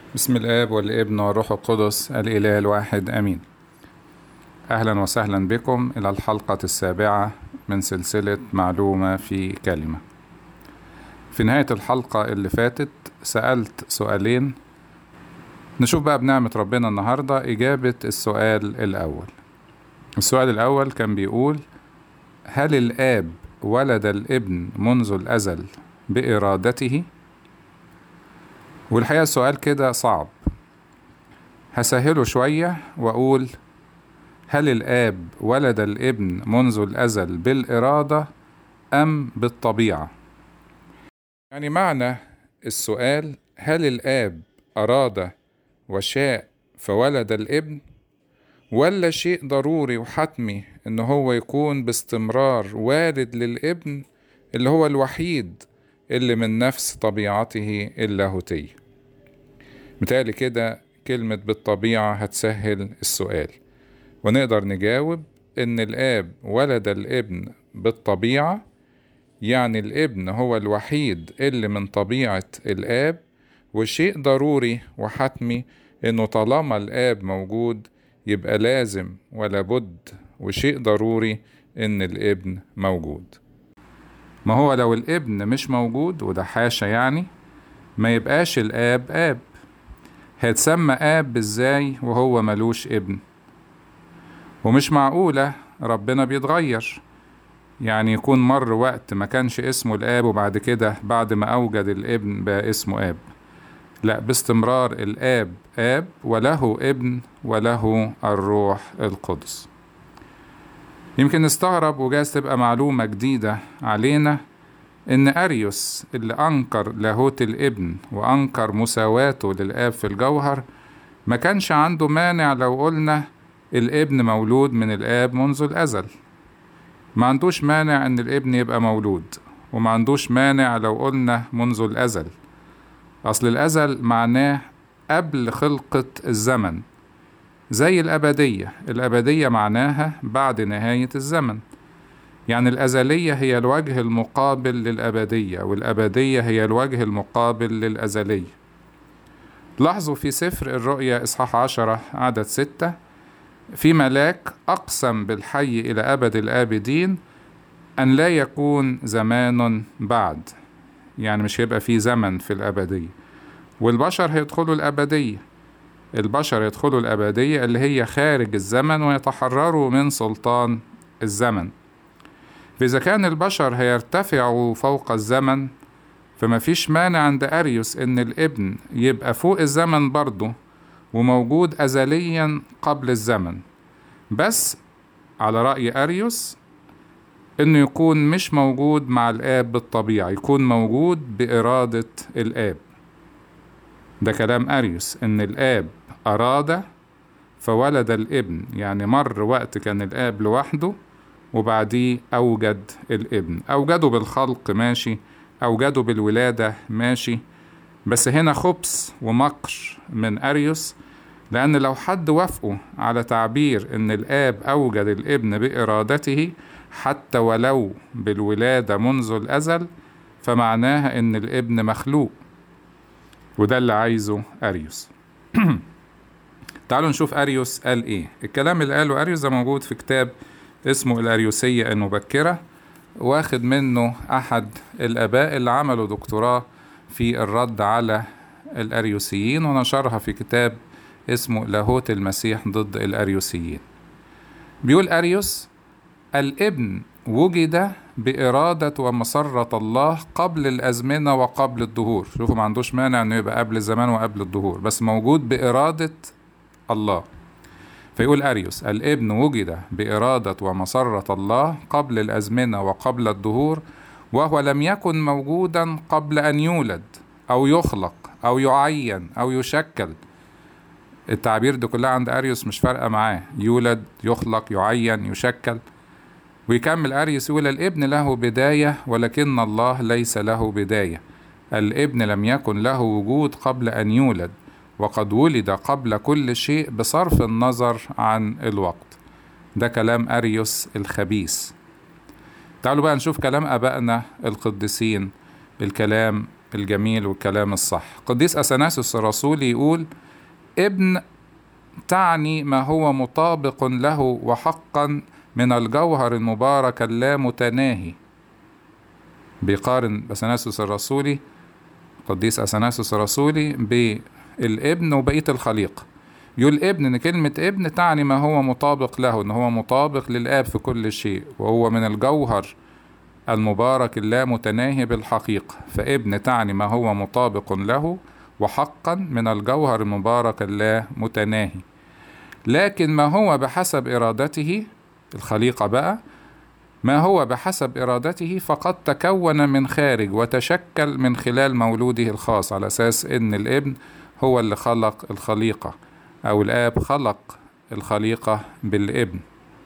بسم الآب والابن والروح القدس الإله الواحد آمين أهلا وسهلا بكم إلى الحلقة السابعة من سلسلة معلومة في كلمة في نهاية الحلقة اللي فاتت سألت سؤالين نشوف بقى بنعمة ربنا النهاردة إجابة السؤال الأول السؤال الأول كان بيقول هل الآب ولد الابن منذ الأزل بإرادته؟ والحقيقة السؤال كده صعب هسهله شوية وأقول هل الآب ولد الابن منذ الأزل بالإرادة أم بالطبيعة؟ يعني معنى السؤال هل الآب أراد وشاء فولد الابن ولا شيء ضروري وحتمي إن هو يكون باستمرار والد للابن اللي هو الوحيد اللي من نفس طبيعته اللاهوتية متهيألي كده كلمة بالطبيعة هتسهل السؤال ونقدر نجاوب إن الآب ولد الابن بالطبيعة يعني الابن هو الوحيد اللي من طبيعة الآب وشيء ضروري وحتمي إنه طالما الآب موجود يبقى لازم ولا بد وشيء ضروري إن الابن موجود ما هو لو الابن مش موجود وده حاشا يعني ما يبقاش الآب آب هيتسمى آب ازاي وهو ملوش ابن ومش معقولة ربنا بيتغير يعني يكون مر وقت ما كانش اسمه الآب وبعد كده بعد ما أوجد الابن بقى اسمه آب لا باستمرار الآب آب وله ابن وله الروح القدس يمكن نستغرب وجايز تبقى معلومة جديدة علينا إن أريوس اللي أنكر لاهوت الابن وأنكر مساواته للآب في الجوهر ما كانش عنده مانع لو قلنا الابن مولود من الآب منذ الأزل ما عندوش مانع إن الابن يبقى مولود وما عندوش مانع لو قلنا منذ الأزل أصل الأزل معناه قبل خلقة الزمن زي الأبدية الأبدية معناها بعد نهاية الزمن يعني الأزلية هي الوجه المقابل للأبدية والأبدية هي الوجه المقابل للأزلية لاحظوا في سفر الرؤيا إصحاح عشرة عدد ستة في ملاك أقسم بالحي إلى أبد الآبدين أن لا يكون زمان بعد يعني مش هيبقى في زمن في الأبدية والبشر هيدخلوا الأبدية البشر يدخلوا الأبدية اللي هي خارج الزمن ويتحرروا من سلطان الزمن فإذا كان البشر هيرتفعوا فوق الزمن فما فيش مانع عند أريوس إن الابن يبقى فوق الزمن برضه وموجود أزليا قبل الزمن بس على رأي أريوس إنه يكون مش موجود مع الآب بالطبيعة يكون موجود بإرادة الآب ده كلام أريوس إن الآب أراد فولد الابن يعني مر وقت كان الآب لوحده وبعديه أوجد الابن أوجده بالخلق ماشي أوجده بالولادة ماشي بس هنا خبث ومكر من أريوس لأن لو حد وافقه على تعبير إن الآب أوجد الابن بإرادته حتى ولو بالولادة منذ الأزل فمعناها إن الابن مخلوق وده اللي عايزه أريوس تعالوا نشوف أريوس قال إيه الكلام اللي قاله أريوس ده موجود في كتاب اسمه الأريوسية المبكرة واخد منه أحد الآباء اللي عملوا دكتوراه في الرد على الأريوسيين ونشرها في كتاب اسمه لاهوت المسيح ضد الأريوسيين بيقول أريوس الابن وجد بإرادة ومسرة الله قبل الأزمنة وقبل الدهور شوفوا ما عندوش مانع إنه يبقى قبل الزمان وقبل الدهور بس موجود بإرادة الله فيقول أريوس الابن وجد بإرادة ومسرة الله قبل الأزمنة وقبل الدهور وهو لم يكن موجودا قبل أن يولد أو يخلق أو يعين أو يشكل التعبير ده كلها عند أريوس مش فارقة معاه يولد يخلق يعين يشكل ويكمل أريوس يقول الابن له بداية ولكن الله ليس له بداية الابن لم يكن له وجود قبل أن يولد وقد ولد قبل كل شيء بصرف النظر عن الوقت ده كلام أريوس الخبيث تعالوا بقى نشوف كلام أبائنا القديسين الكلام الجميل والكلام الصح قديس أثناسيوس الرسول يقول ابن تعني ما هو مطابق له وحقا من الجوهر المبارك اللامتناهي بيقارن أثناسيوس الرسولي قديس أثناسيوس الرسولي بالابن وبقية الخليقة يقول ابن ان كلمة ابن تعني ما هو مطابق له ان هو مطابق للآب في كل شيء وهو من الجوهر المبارك اللامتناهي بالحقيقة فابن تعني ما هو مطابق له وحقا من الجوهر المبارك اللامتناهي لكن ما هو بحسب إرادته الخليقة بقى ما هو بحسب إرادته فقد تكون من خارج وتشكل من خلال مولوده الخاص على أساس إن الابن هو اللي خلق الخليقة أو الآب خلق الخليقة بالابن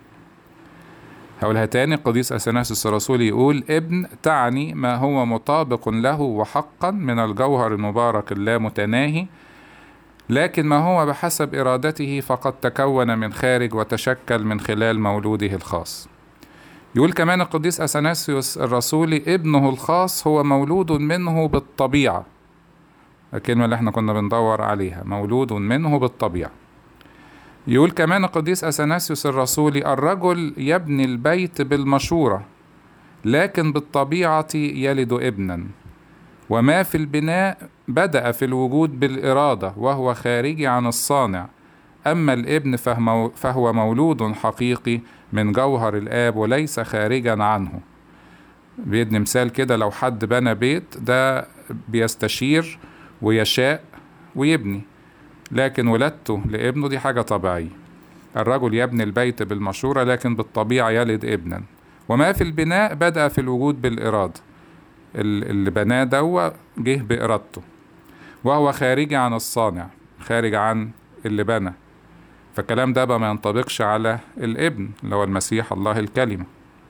هقولها تاني القديس أثناسيوس الرسول يقول ابن تعني ما هو مطابق له وحقا من الجوهر المبارك اللامتناهي لكن ما هو بحسب إرادته فقد تكون من خارج وتشكل من خلال مولوده الخاص يقول كمان القديس أثناسيوس الرسولي ابنه الخاص هو مولود منه بالطبيعة الكلمة اللي احنا كنا بندور عليها مولود منه بالطبيعة يقول كمان القديس أثناسيوس الرسولي الرجل يبني البيت بالمشورة لكن بالطبيعة يلد ابنا وما في البناء بدأ في الوجود بالإرادة وهو خارجي عن الصانع أما الابن فهو مولود حقيقي من جوهر الآب وليس خارجا عنه بيدني مثال كده لو حد بنى بيت ده بيستشير ويشاء ويبني لكن ولادته لابنه دي حاجة طبيعية الرجل يبني البيت بالمشورة لكن بالطبيعة يلد ابنا وما في البناء بدأ في الوجود بالإرادة اللي بناه دوا جه بإرادته وهو خارجي عن الصانع خارج عن اللي بنى فالكلام ده بقى ما ينطبقش على الابن اللي هو المسيح الله الكلمة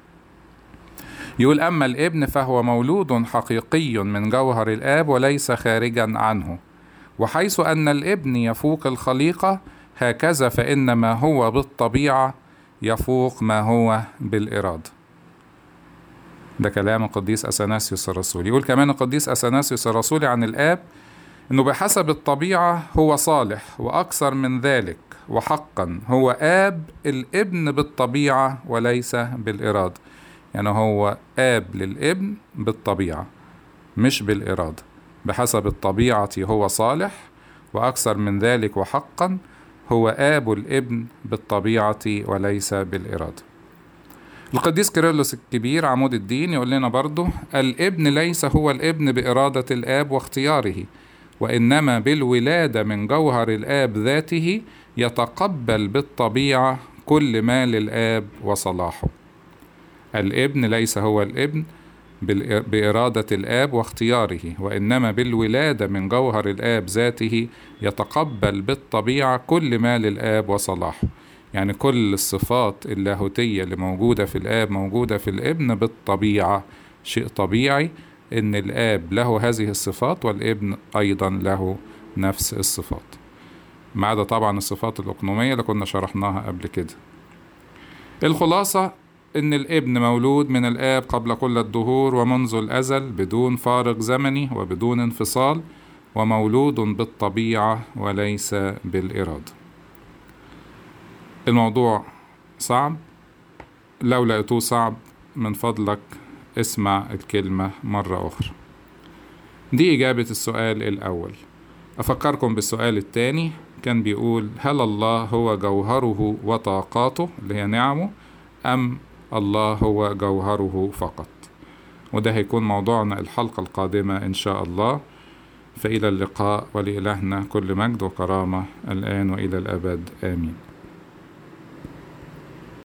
يقول أما الابن فهو مولود حقيقي من جوهر الآب وليس خارجا عنه وحيث أن الابن يفوق الخليقة هكذا فإن ما هو بالطبيعة يفوق ما هو بالإرادة ده كلام القديس أثناسيوس الرسول يقول كمان القديس أثناسيوس الرسول عن الآب إنه بحسب الطبيعة هو صالح وأكثر من ذلك وحقا هو آب الابن بالطبيعة وليس بالإرادة يعني هو آب للابن بالطبيعة مش بالإرادة بحسب الطبيعة هو صالح وأكثر من ذلك وحقا هو آب الابن بالطبيعة وليس بالإرادة القديس كيرلس الكبير عمود الدين يقول لنا برضه الابن ليس هو الابن بإرادة الآب واختياره وإنما بالولادة من جوهر الآب ذاته يتقبل بالطبيعة كل ما للآب وصلاحه الابن ليس هو الابن بإرادة الآب واختياره وإنما بالولادة من جوهر الآب ذاته يتقبل بالطبيعة كل ما للآب وصلاحه يعني كل الصفات اللاهوتية اللي موجودة في الآب موجودة في الابن بالطبيعة شيء طبيعي إن الآب له هذه الصفات والابن أيضا له نفس الصفات ما عدا طبعا الصفات الأقنومية اللي كنا شرحناها قبل كده الخلاصة إن الابن مولود من الآب قبل كل الدهور ومنذ الأزل بدون فارق زمني وبدون انفصال ومولود بالطبيعة وليس بالإرادة الموضوع صعب لو لقيتوه صعب من فضلك اسمع الكلمة مرة أخرى دي إجابة السؤال الأول أفكركم بالسؤال الثاني كان بيقول هل الله هو جوهره وطاقاته اللي هي نعمه أم الله هو جوهره فقط وده هيكون موضوعنا الحلقة القادمة إن شاء الله فإلى اللقاء ولإلهنا كل مجد وكرامة الآن وإلى الأبد آمين